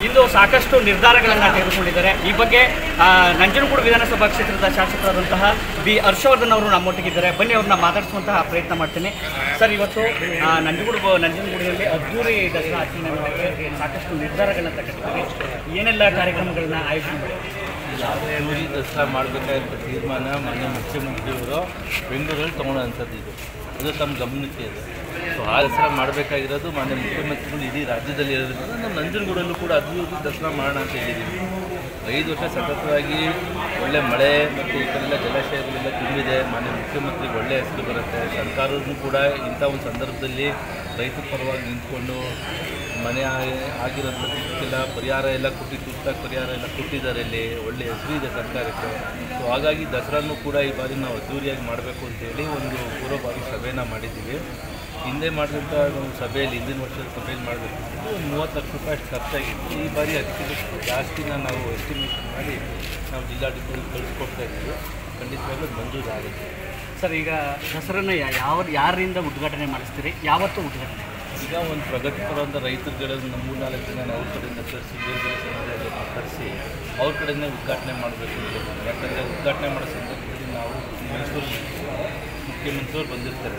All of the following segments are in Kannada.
ಇಂದು ಸಾಕಷ್ಟು ನಿರ್ಧಾರಗಳನ್ನು ತೆಗೆದುಕೊಂಡಿದ್ದಾರೆ ಈ ಬಗ್ಗೆ ಆ, ನಂಜನಗೂಡು ವಿಧಾನಸಭಾ ಕ್ಷೇತ್ರದ ಶಾಸಕರಾದಂತಹ ಬಿ ಹರ್ಷವರ್ಧನ್ ಅವರು ನಮ್ಮೊಟ್ಟಿಗಿದ್ದಾರೆ ಬನ್ನಿ ಅವ್ರನ್ನ ಮಾತಾಡಿಸುವಂತಹ ಪ್ರಯತ್ನ ಮಾಡ್ತೀನಿ ಸರ್ ಇವತ್ತು ಆ, ನಂಜನಗೂಡು ಬ- ನಂಜನಗೂಡಿನಲ್ಲಿ ಅದ್ದೂರಿ ದಸರಾ ಆಚರಣೆ ಮಾಡೋಕ್ಕೆ ಸಾಕಷ್ಟು ನಿರ್ಧಾರಗಳನ್ನ ತಗೊಂಡಿದ್ದಾರೆ ಏನೆಲ್ಲ ಕಾರ್ಯಕ್ರಮಗಳನ್ನ ಆಯೋಜನೆ ಮಾಡಿದ್ದಾರೆ ಊರಿ ದಸರಾ ಮಾಡಬೇಕಾಗಿರೋ ತೀರ್ಮಾನ ಮಾನ್ಯ ಮುಖ್ಯಮಂತ್ರಿಯವರು ಬೆಂಗಳೂರಲ್ಲಿ ತೊಗೊಂಡಂಥದ್ದು ಇದು ಇದು ತಮ್ಮ ಗಮನಕ್ಕೆ ಇದೆ ಸೊ ಆ ದಸರಾ ಮಾಡಬೇಕಾಗಿರೋದು ಮಾನ್ಯ ಮುಖ್ಯಮಂತ್ರಿಗಳು ಇಡೀ ರಾಜ್ಯದಲ್ಲಿ ಇರೋದ್ರಿಂದ ನಾವು ನಂಜನಗೂಡಲ್ಲೂ ಕೂಡ ಅಭಿವೃದ್ಧಿ ದಸರಾ ಮಾಡೋಣ ಅಂತ ಹೇಳಿದ್ದೀವಿ ಐದು ವರ್ಷ ಸತತವಾಗಿ ಒಳ್ಳೆ ಮಳೆ ಮತ್ತು ಈ ಕಡೆಲ್ಲ ಜಲಾಶಯಗಳೆಲ್ಲ ತುಂಬಿದೆ ಮಾನ್ಯ ಮುಖ್ಯಮಂತ್ರಿಗೆ ಒಳ್ಳೆ ಹೆಸರು ಬರುತ್ತೆ ಸರ್ಕಾರವೂ ಕೂಡ ಇಂಥ ಒಂದು ಸಂದರ್ಭದಲ್ಲಿ ರೈತರ ಪರವಾಗಿ ನಿಂತ್ಕೊಂಡು ಮನೆ ಆಗಿ- ಆಗಿರೋದಕ್ಕೆಲ್ಲ ಪರಿಹಾರ ಎಲ್ಲ ಕೊಟ್ಟು ತುರ್ತಾಗಿ ಪರಿಹಾರ ಎಲ್ಲ ಕೊಟ್ಟಿದ್ದಾರೆ ಇಲ್ಲಿ ಒಳ್ಳೆ ಹೆಸರು ಇದೆ ಸರ್ಕಾರಕ್ಕೆ ಸೊ ಹಾಗಾಗಿ ದಸರಾನು ಕೂಡ ಈ ಬಾರಿ ನಾವು ಅದ್ದೂರಿಯಾಗಿ ಮಾಡಬೇಕು ಅಂತೇಳಿ ಒಂದು ಪೂರ್ವಭಾವಿ ಸಭೆನ ಮಾಡಿದ್ದೀವಿ ಹಿಂದೆ ಮಾಡಿದಂಥ ಒಂದು ಸಭೆಯಲ್ಲಿ ಹಿಂದಿನ ವರ್ಷದ ಸಭೆಯಲ್ಲಿ ಮಾಡಬೇಕು ಒಂದು ಮೂವತ್ತು ಲಕ್ಷ ರೂಪಾಯಿ ಅಷ್ಟು ಖರ್ಚಾಗಿತ್ತು ಈ ಬಾರಿ ಅದಕ್ಕಿಂತ ಜಾಸ್ತಿನ ನಾವು ಎಸ್ಟಿಮೇಷನ್ ಮಾಡಿ ನಾವು ಜಿಲ್ಲಾಡಳಿತಕ್ಕೆ ಕಳಿಸ್ಕೊಡ್ತಾ ಇದ್ದೀವಿ ಖಂಡಿತವಾಗ್ಲೂ ಅದು ಮಂಜೂರಾಗುತ್ತೆ ಸರ್ ಈಗ ದಸರನ್ನ ಯಾ- ಯಾವ ಯಾರಿಂದ ಉದ್ಘಾಟನೆ ಮಾಡಿಸ್ತೀರಿ ಯಾವತ್ತು ಉದ್ಘಾಟನೆ ಈಗ ಒಂದು ಪ್ರಗತಿಪರವಾದ ರೈತರುಗಳನ್ನು ನಮ್ಮ ಮೂರು ನಾಲ್ಕು ಜನ ಅವ್ರ ಕಡೆಯಿಂದ ಕರೆಸಿ ಬೇರೆ ಬೇರೆ ಸಮುದಾಯಗಳನ್ನ ಕರೆಸಿ ಅವ್ರ ಕಡೆಯಿಂದ ಉದ್ಘಾಟನೆ ಮಾಡಬೇಕು ಅಂತ ಹೇಳ್ತಾರೆ. ಯಾಕಂದರೆ ಉದ್ಘಾಟನೆ ಮಾಡೋ ಸಂದರ್ಭದಲ್ಲಿ ನಾವು ಮೈಸೂರು ಮುಖ್ಯಮಂತ್ರಿಯವರು ಬಂದಿರ್ತಾರೆ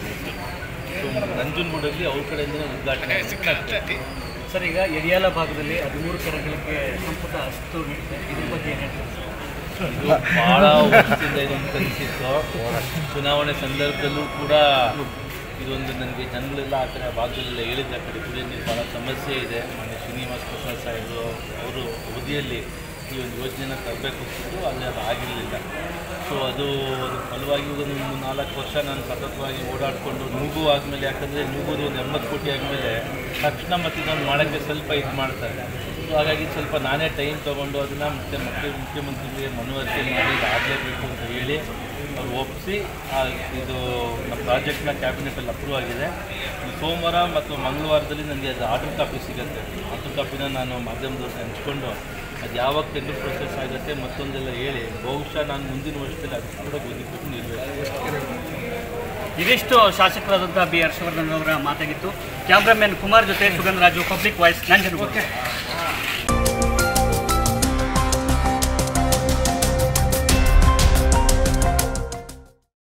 ಸೊ ನಂಜನಗೂಡಲ್ಲಿ ಅವ್ರ ಕಡೆಯಿಂದ ಉದ್ಘಾಟನೆ ಮಾಡ್ಬೇಕು. ಸರ್ ಈಗ ಎಡಿಯಾಲ ಭಾಗದಲ್ಲಿ ಹದಿಮೂರು ಕೆರೆಗಳಿಗೆ ಸಂಪುಟ ಅಸ್ತು ನೀಡಿದೆ ಇದ್ರ ಬಗ್ಗೆ ಏನು ಹೇಳ್ತೀರಿ ಇದು ಭಾಳ ವರ್ಷದಿಂದ ಇದೊಂದು ಕನಸಿತ್ತು ಚುನಾವಣೆ ಸಂದರ್ಭದಲ್ಲೂ ಕೂಡ ಇದೊಂದು ನನಗೆ ಜನಗಳೆಲ್ಲ ಆ ಕಡೆ ಆ ಭಾಗದಲ್ಲೆಲ್ಲ ಹೇಳಿದ ಆ ಕಡೆ ಕುಡಿಯೋ ನೀರು ಭಾಳ ಸಮಸ್ಯೆ ಇದೆ ಮೊನ್ನೆ ಶ್ರೀನಿವಾಸ ಪ್ರಸಾದ್ ಸಾಹೇಬರು ಅವರು ಅವಧಿಯಲ್ಲಿ ಈ ಒಂದು ಯೋಜನೆನ ತರಬೇಕು ಅಂತಿದ್ದು ಆದರೆ ಅದು ಆಗಿರಲಿಲ್ಲ ಸೊ ಅದು ಅದು ಫಲವಾಗಿ ಒಂದು ಮೂರು ನಾಲ್ಕು ವರ್ಷ ನಾನು ಸತತವಾಗಿ ಓಡಾಡಿಕೊಂಡು ನೂಗು ಆದಮೇಲೆ ಯಾಕಂದರೆ ನೂಗುದು ಒಂದು ಎಂಬತ್ತು ಕೋಟಿ ಆದಮೇಲೆ ತಕ್ಷಣ ಮತ್ತೆ ಇದನ್ನು ಮಾಡೋಕ್ಕೆ ಸ್ವಲ್ಪ ಇದು ಮಾಡ್ತಾರೆ ಸೊ ಹಾಗಾಗಿ ಸ್ವಲ್ಪ ನಾನೇ ಟೈಮ್ ತೊಗೊಂಡು ಅದನ್ನು ಮತ್ತೆ ಮುಖ್ಯ ಮುಖ್ಯಮಂತ್ರಿಗೆ ಮನವರಿಕೆ ಮಾಡಿ ಇದು ಆಗಲೇಬೇಕು ಅಂತ ಹೇಳಿ ಅವ್ರು ಒಪ್ಪಿಸಿ ಇದು ನಮ್ಮ ಪ್ರಾಜೆಕ್ಟ್ನ ಕ್ಯಾಬಿನೆಟಲ್ಲಿ ಅಪ್ರೂವ್ ಆಗಿದೆ ಈ ಸೋಮವಾರ ಮತ್ತು ಮಂಗಳವಾರದಲ್ಲಿ ನನಗೆ ಅದು ಆರ್ಡರ್ ಕಾಪಿ ಸಿಗುತ್ತೆ ಆರ್ಡರ್ ಕಾಪಿನ ನಾನು ಮಾಧ್ಯಮದವ್ರಿಗೆ ಹಂಚ್ಕೊಂಡು ಅದು ಯಾವಾಗ ಟೆಂಡರ್ ಪ್ರೊಸೆಸ್ ಆಗುತ್ತೆ ಮತ್ತೊಂದೆಲ್ಲ ಹೇಳಿ ಬಹುಶಃ ನಾನು ಮುಂದಿನ ವರ್ಷದಲ್ಲಿ ಅದು ಕೂಡ ಬದುಕಿಟ್ಟು ನಿಲ್ಬೇಕು ಇದಿಷ್ಟು ಶಾಸಕರಾದಂತಹ ಬಿ ಹರ್ಷವರ್ಧನ್ ಅವರ ಮಾತಾಗಿತ್ತು ಕ್ಯಾಮ್ರಾಮನ್ ಕುಮಾರ್ ಜೊತೆ ಸುಗಂಧರಾಜು ಪಬ್ಲಿಕ್ ವಾಯ್ಸ್ ನಂಜನಗೂಡು